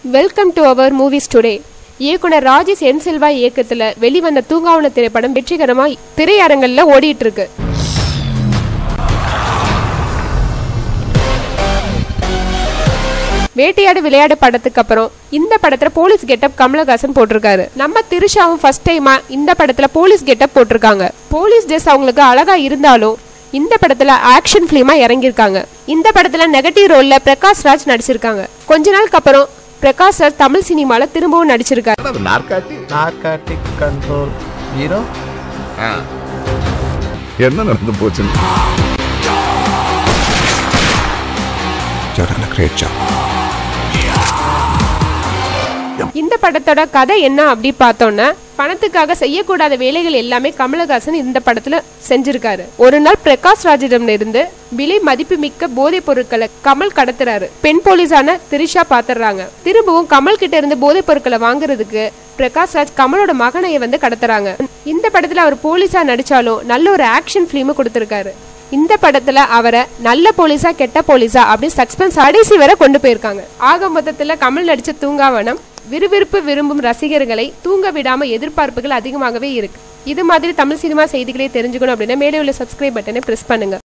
Welcome to our movies today இயக்குனர் ராஜேஷ் என் செல்வா இயக்கத்துல வெளிவந்த தூங்காவன திரைப்படம் வெற்றிகரமா திரையரங்கல்ல ஓடிட்டு இருக்கு வேட்டையாடு விளையாடு படத்துக்கு அப்புறம் இந்த படத்துல போலீஸ் கெட்டப் கமலஹாசன் போட்டிருக்காரு நம்ம திரிஷாவும் ஃபர்ஸ்ட் டைமா இந்த படத்துல போலீஸ் கெட்டப் போட்டிருக்காங்க போலீஸ் ட்ரெஸ் அவங்களுக்கு அழகா இருந்தாலும் இந்த படத்துல ஆக்ஷன் பிலிமா இறங்கியிருக்காங்க இந்த படத்துல நெகட்டிவ் ரோல்ல பிரகாஷ் ராஜ் நடிச்சிருக்காங்க கொஞ்ச நாளுக்கு அப்புறம் பிரகாஷ் ராஜ் தமிழ் சினிமால திரும்பவும் நடிச்சிருக்காரு நார்காட்டிக் கண்ட்ரோல் ஹீரோ என்ன நடந்து போச்சுன்னு You're doing a great job. இந்த படத்தோட கதை என்ன அப்படி பார்த்தோம்னா பணத்துக்காக செய்யக்கூடாத வேலைகள் எல்லாமே கமலஹாசன் இந்த படத்துல செஞ்சிருக்காரு ஒரு நாள் பிரகாஷ் ராஜிடம் இருந்து விலை மதிப்புமிக்க போதைப் பொருட்களை கமல் கடத்துறாரு பெண் போலீஸான திரிஷா பாத்துறாங்க திரும்பவும் கமல் கிட்ட இருந்து போதைப் பொருட்களை வாங்குறதுக்கு பிரகாஷ் ராஜ் கமலோட மகனைய வந்து கடத்துறாங்க இந்த படத்துல அவர் போலீஸா நடிச்சாலும் நல்ல ஒரு ஆக்ஷன் பிலிம் கொடுத்திருக்காரு இந்த படத்துல அவரை நல்ல போலீஸா கெட்ட போலீஸா அப்படி சஸ்பென்ஸ் கடைசி வரை கொண்டு போயிருக்காங்க ஆக மொத்தத்துல கமல் நடிச்ச தூங்காவனம் விறுவிறுப்பு விரும்பும் ரசிகர்களை தூங்க விடாம எதிர்பார்ப்புகள் அதிகமாகவே இருக்கு இது மாதிரி தமிழ் சினிமா செய்திகளை தெரிஞ்சுக்கணும் அப்படின்னா மேலே உள்ள சப்ஸ்கிரைப் பட்டனை பிரஸ் பண்ணுங்க